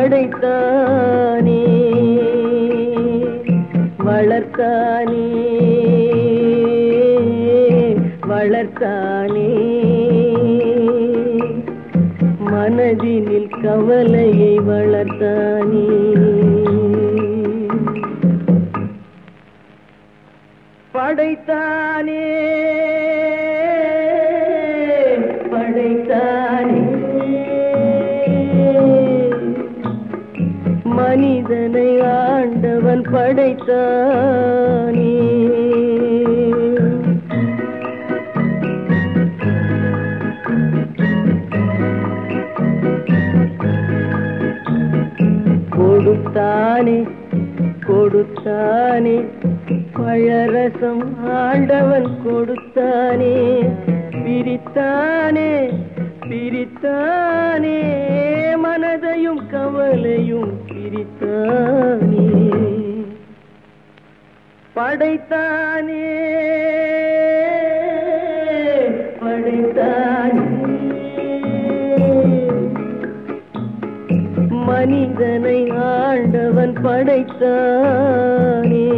படைத்தானே வளர்த்தானே வளர்த்தானே மனதினில் கவலையை வளர்த்தானே படைத்தானே படைத்தானே மனிதனை ஆண்டவன் படைத்தானே கொடுத்தானே கொடுத்தானே பழரசம் ஆண்டவன் கொடுத்தானே பிரித்தானே பிரித்தானே மனதையும் கவலையும் பிரித்தானே படைத்தானே படைத்தானே மனிதனை ஆண்டவன் படைத்தானே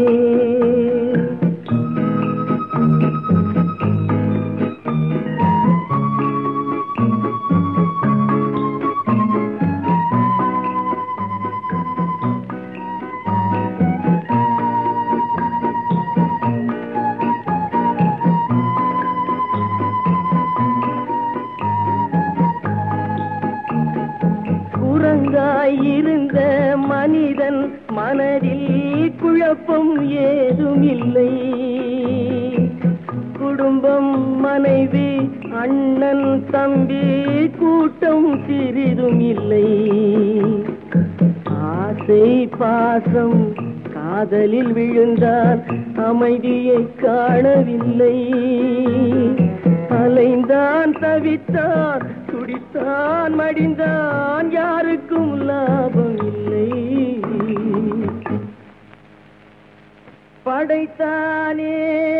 குரங்காய் இருந்த மனிதன் மனதில் குழப்பம் ஏதும் இல்லை குடும்பம் மனைவி அண்ணன் தம்பி கூட்டம் சிறிதும் இல்லை ஆசை பாசம் காதலில் விழுந்தால் அமைதியை காணவில்லை அலைந்தான் தவித்தான் துடித்தான் மடிந்தான் யாருக்கும் லாபம் இல்லை படைத்தானே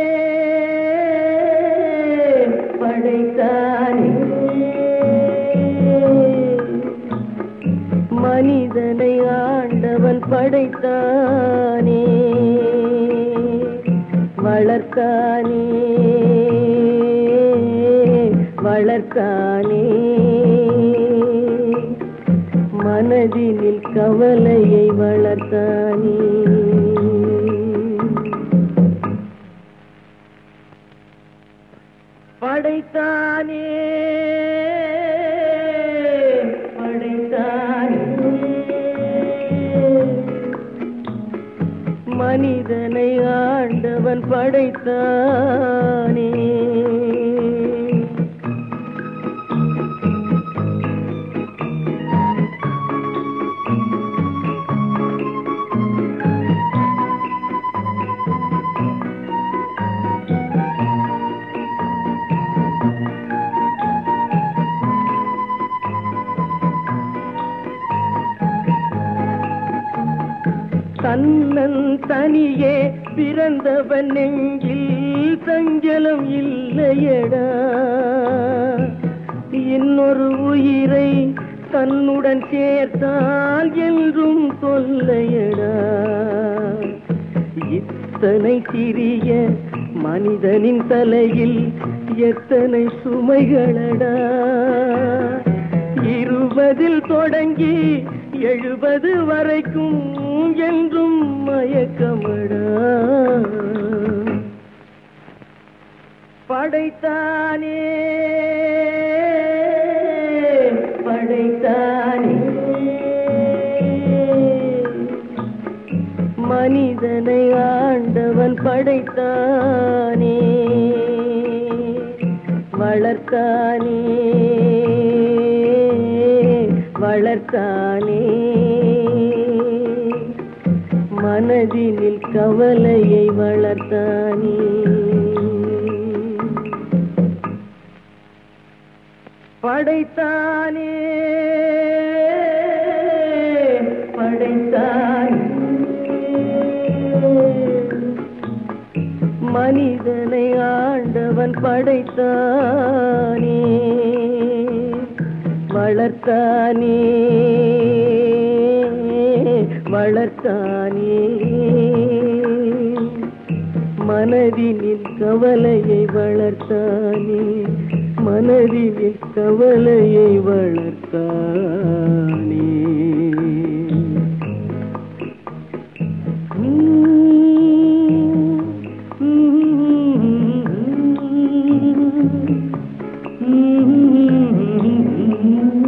படைத்தானே மனிதனை ஆண்டவன் படைத்தானே வளர்த்தானே வளர்த்தானே மனதினில் கவலையை வளர்த்தானே படைத்தானே படைத்தானே மனிதனை ஆண்டவன் படைத்தானே தன்னன் தனியே பிறந்தவன் நெஞ்சில் சஞ்சலம் இல்லையடா இன்னொரு உயிரை தன்னுடன் சேர்த்தால் என்றும் தொல்லையடா இத்தனை சிறிய மனிதனின் தலையில் எத்தனை சுமைகளடா இருபதில் தொடங்கி எழுபது வரைக்கும் என்றும் மயக்கமடா படைத்தானே படைத்தானே மனிதனை ஆண்டவன் படைத்தானே வளர்த்தானே வளர்த்தானே மனதினில் கவலையை வளர்த்தானே படைத்தானே படைத்தானே மனிதனை ஆண்டவன் படைத்தானே வளர்த்தானே வளர்த்தானே மனதினில் கவலையை வளர்த்தானே மனதினில் கவலையை வளர்த்தானே Mm-hmm.